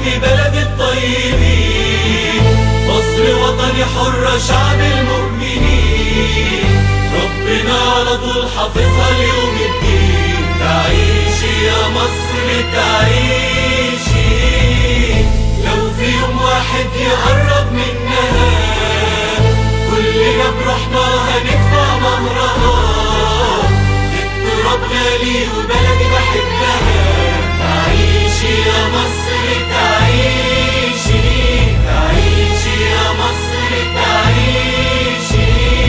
ابن بلد الطيبين مصر وطني حرة شعب المؤمنين ربنا على طول حافظها ليوم الدين تعيشي يا مصر تعيشي لو في يوم واحد يقرب منها كلنا بروحنا هندفع مهرها التراب غالي وبلدي بحبها تعيشي يا مصر تعيشي تعيشي يا مصر تعيشي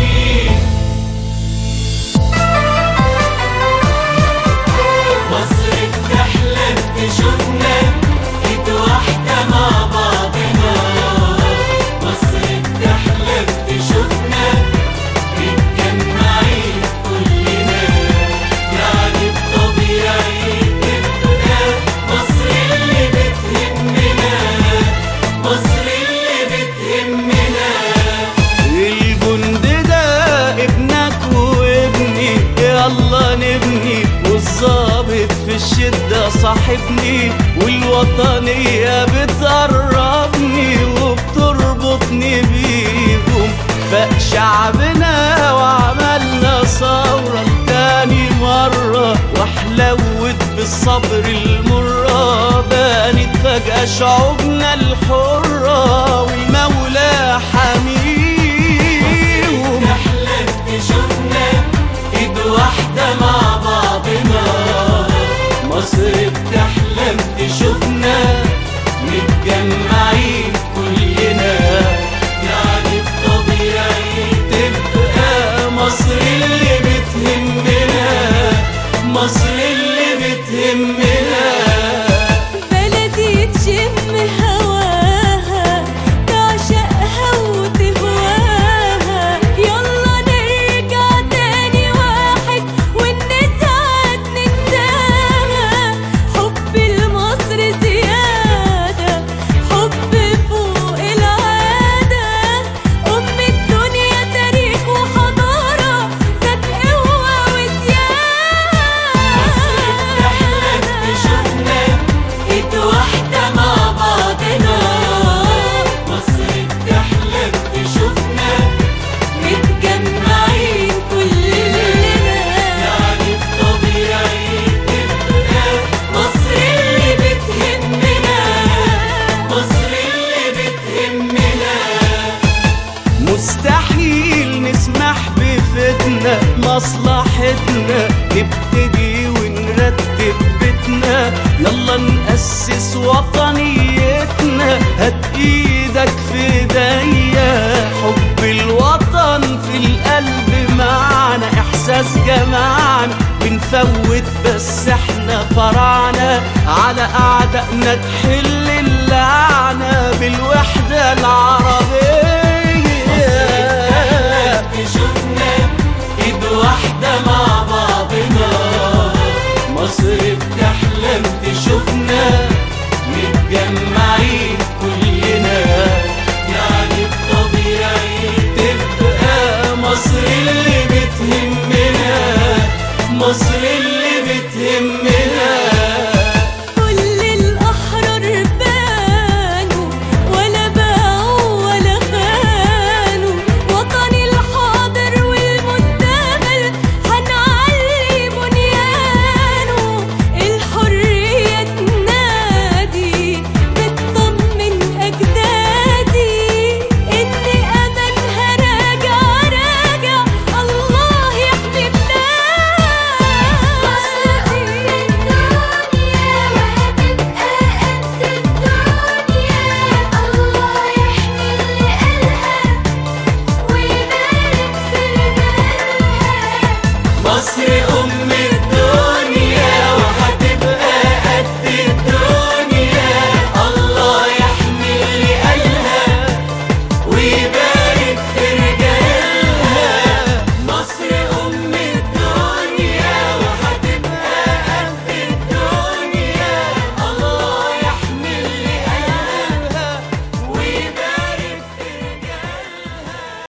مصر بتحلم تشوفنا ايد واحدة مع بعضنا مصر بتحلم تشوفنا متجمعين كلنا يعني الطبيعي تبقى مصر اللي بتهمنا مصر اللي بتهمنا الجند ده ابنك وابني يلا نبني والظابط في الشدة صاحبني والوطنية بتقربني وبتربطني بيهم فشعبنا وعملنا ثورة لتاني مرة وحلوت بالصبر المرة بانت فجأة شعوبنا الحرة والمولى حميهم تحلم تشوفنا ايد واحدة مع بعضنا مصر بتحلم تشوفنا متجمعين كلنا يعني الطبيعي تبقى مصر اللي بتهمنا مصر اللي بتهمنا بلدي تشم هواها تعشقها وتهواها يلا نرجع تاني واحد والنسعد ننساها حب لمصر زيادة حب فوق العادة أم الدنيا تاريخ وحضارة ذات قوة مصر بتحلم تشوفنا ايد واحدة مع بعضنا مصر بتحلم تشوفنا متجمعين كلنا يعني الطبيعي تبقى مصر اللي بتهمنا مصر اللي بتهمنا مستحيل نسمح بفتنة مصلحتنا نبتدي ونرتب بيتنا يلا نأسس وطنيتنا هات ايدك في ايديا حب الوطن في القلب معنا احساس جمعنا بنفوت بس احنا فرعنا على اعدائنا تحل اللعنة بالوحدة العربية تشوفنا ايد واحدة مع بعضنا مصر بتحلم تشوفنا متجمعين كلنا يعني الطبيعي تبقى مصر اللي بتهمنا مصر